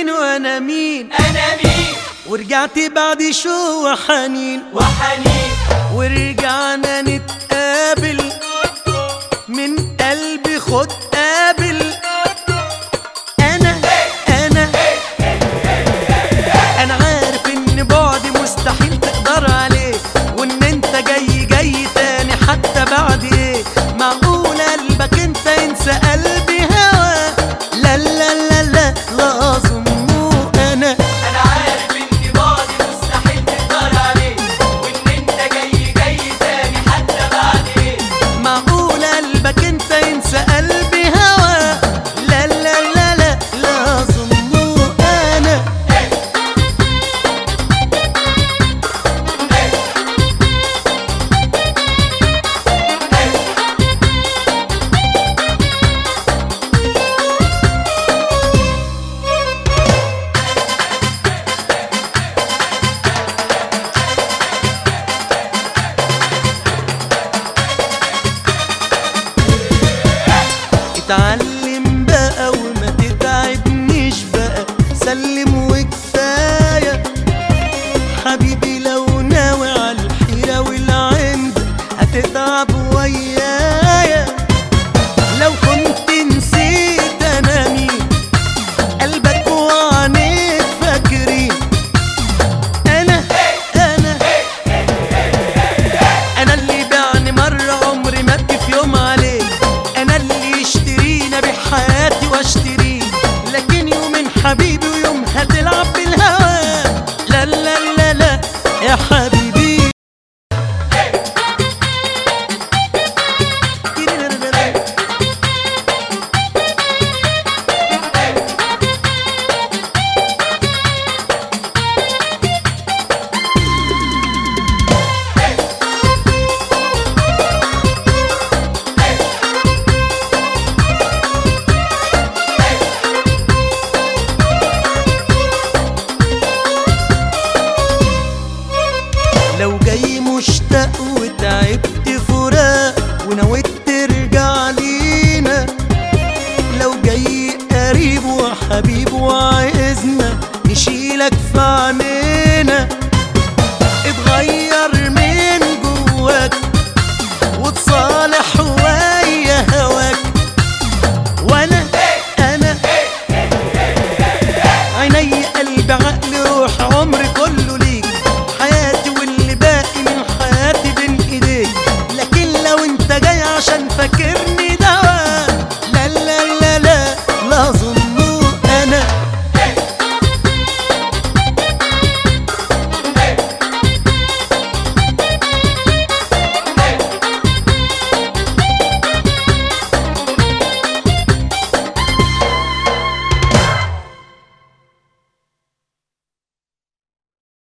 مين وانا مين انا مين ورجعت بعد شو وحنين وحنين ورجعنا نتقابل من قلبي خد قابل انا انا انا عارف ان بعدي مستحيل تقدر عليه وان انت جاي جاي تاني حتى بعد ايه معقول قلبك انت ينسى قلبي هوا لا لا لا لا لازم مو انا انا عارف ان بعدي مستحيل تقدر عليه وان انت جاي جاي تاني حتى بعد ايه معقول قلبك انت ينسى قلبي هوا لا لا لا لا لازم مو انا اتعلم بقى وما تتعبنيش بقى سلم وكفايه حبيبي لو ناوي على الحيرة والعند هتتعب ويايا لو كنت نسيت انا مين قلبك وعينيك فاكرين انا انا انا اللي بعني مرة عمري ما ابكي في يوم عليه انا اللي يشترينا بحياتي واشتريه لكن يوم حبيبي ويوم هتلعب بالهوى لا لا لا لا يا حبيبي لو جاي مشتاق وتعبت فراق ونويت ترجع لينا لو جاي قريب وحبيب وعايزنا نشيلك في عينينا اتغير من جواك وتصالح ويا هواك وانا انا عيني قلبي عقلي روح عمري كله ليك حياتي واللي باقي من حياتي بين ايديك لكن لو انت جاي عشان فاكر